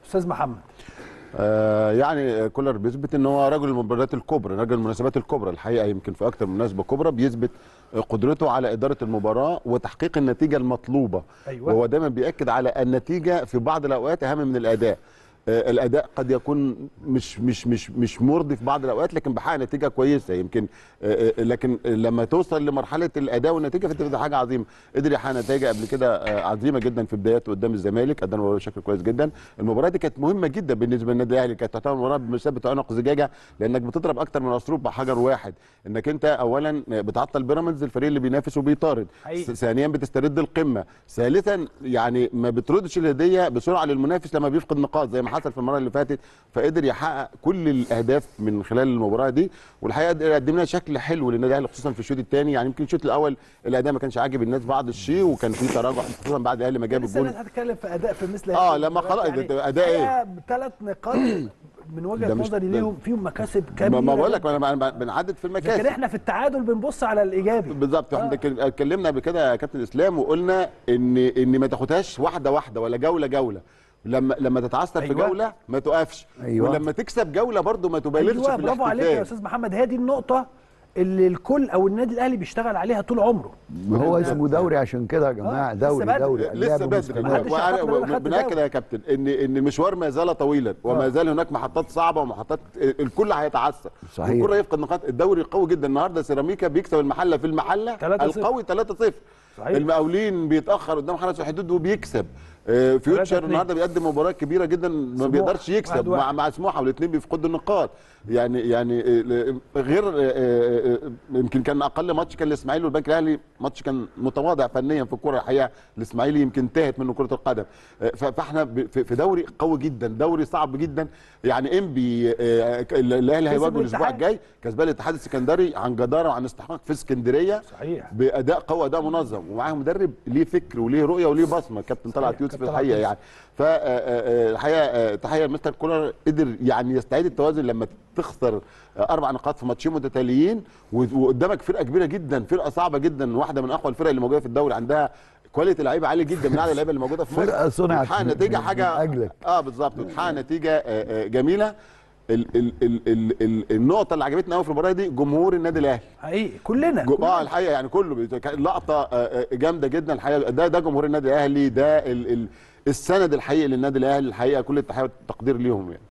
استاذ محمد آه يعني كولر بيثبت ان هو رجل المباريات الكبرى رجل المناسبات الكبرى الحقيقه يمكن في اكتر من مناسبه كبرى بيثبت قدرته على اداره المباراه وتحقيق النتيجه المطلوبه أيوة. وهو دايما بياكد على النتيجه في بعض الاوقات اهم من الاداء آه، الاداء قد يكون مش مش مش مش مرضي في بعض الاوقات لكن بحقق نتيجه كويسه يمكن آه، آه، لكن لما توصل لمرحله الاداء والنتيجه فدي حاجه عظيمه قدر يحقق نتائج قبل كده آه، عظيمه جدا في بداياته قدام الزمالك ادى المباراه بشكل كويس جدا المباراه دي كانت مهمه جدا بالنسبه للنادي الاهلي كانت تعتبر مباراه بمثابه عنق زجاجه لانك بتضرب اكتر من اسلوب بحجر واحد انك انت اولا بتعطل بيراميدز الفريق اللي بينافس وبيطارد حقيقي. ثانيا بتسترد القمه ثالثا يعني ما بتردش الهديه بسرعه للمنافس لما بيفقد نقاط زي ما حصل في المره اللي فاتت فقدر يحقق كل الاهداف من خلال المباراه دي والحقيقه قدر يقدم لنا شكل حلو للنادي الاهلي خصوصا في الشوط الثاني يعني يمكن الشوط الاول الاداء ما كانش عاجب الناس بعض الشيء وكان في تراجع خصوصا بعد الاهلي ما جاب لسه الجول الناس هتتكلم في اداء في مثل آه، هذه لما المباريات. خلاص، ده أداء إيه؟ ثلاث نقاط من وجهه ده مش- نظري ده- ليهم فيهم مكاسب كبيره ما ما بقول لك جداً. ما أنا- أنا بنعدد في لكن المكاسب احنا في التعادل بنبص على الايجابي بالظبط احنا كن- اتكلمنا قبل كده يا كابتن اسلام وقلنا ان ان ما تاخدهاش واحده واحده ولا جوله جوله لما لما تتعثر في أيوة. جوله ما تقفش أيوة. ولما تكسب جوله برضو ما تبالغش ايوه في برافو عليك يا الاحتفال استاذ محمد هي دي النقطه اللي الكل او النادي الاهلي بيشتغل عليها طول عمره هو اسمه دوري عشان كده يا جماعه آه، دوري لسه بدري. دوري لسه اللعب بدري مستمر. محدش يعتقد إن أنا خدت بناكد دوري. يا كابتن ان ان المشوار ما زال طويلا وما زال هناك محطات صعبه ومحطات الكل هيتعثر صحيح. الكل هيفقد نقاط الدوري قوي جدا النهارده سيراميكا بيكسب المحله في المحله 3-0. القوي 3-0 صحيح. المقاولين بيتاخر قدام حرس الحدود وبيكسب آه، فيوتشر 3-2. النهارده بيقدم مباراه كبيره جدا ما سموحة. بيقدرش يكسب واحد مع واحد. مع سموحه والاثنين بيفقدوا النقاط يعني يعني آه، غير آه، آه، آه، يمكن كان اقل ماتش كان الاسماعيلي والبنك الاهلي ماتش كان متواضع فنيا في الكوره الحقيقه الاسماعيلي يمكن انتهت منه كره القدم آه، ف- فاحنا ب- في في دوري قوي جدا دوري صعب جدا يعني انبي آه، الاهلي هيواجهه الاسبوع الاتحاد. الجاي كسبان الاتحاد السكندري عن جداره وعن استحقاق في اسكندريه صحيح. باداء قوي اداء منظم ومعاه مدرب ليه فكر وليه رؤيه وليه بصمه كابتن طلعت صحيح، يوسف كابتن الحقيقه طلعت يعني فالحقيقه تحيه مستر كولر قدر يعني يستعيد التوازن لما تخسر آه، اربع نقاط في ماتشين متتاليين و- وقدامك فرقه كبيره جدا فرقه صعبه جدا واحده من اقوى الفرق اللي موجوده في الدوري عندها كواليتي لعيبه عاليه جدا من اعلى اللعيبه اللي موجوده في مصر فرقة صنعت وتحقق من- نتيجه من- حاجه من أجلك. اه بالظبط وتحقق نتيجه آه، آه، جميله ال ال ال ال ال النقطه اللي عجبتني قوي في المباراه دي جمهور النادي الاهلي حقيقي كلنا جو- اه كلنا. الحقيقه يعني كله بيت- كان لقطه آه، آه، جامده جدا الحقيقه ده ده جمهور النادي الاهلي ده ال ال السند الحقيقي للنادي الاهلي الحقيقه كل التحيه والتقدير ليهم يعني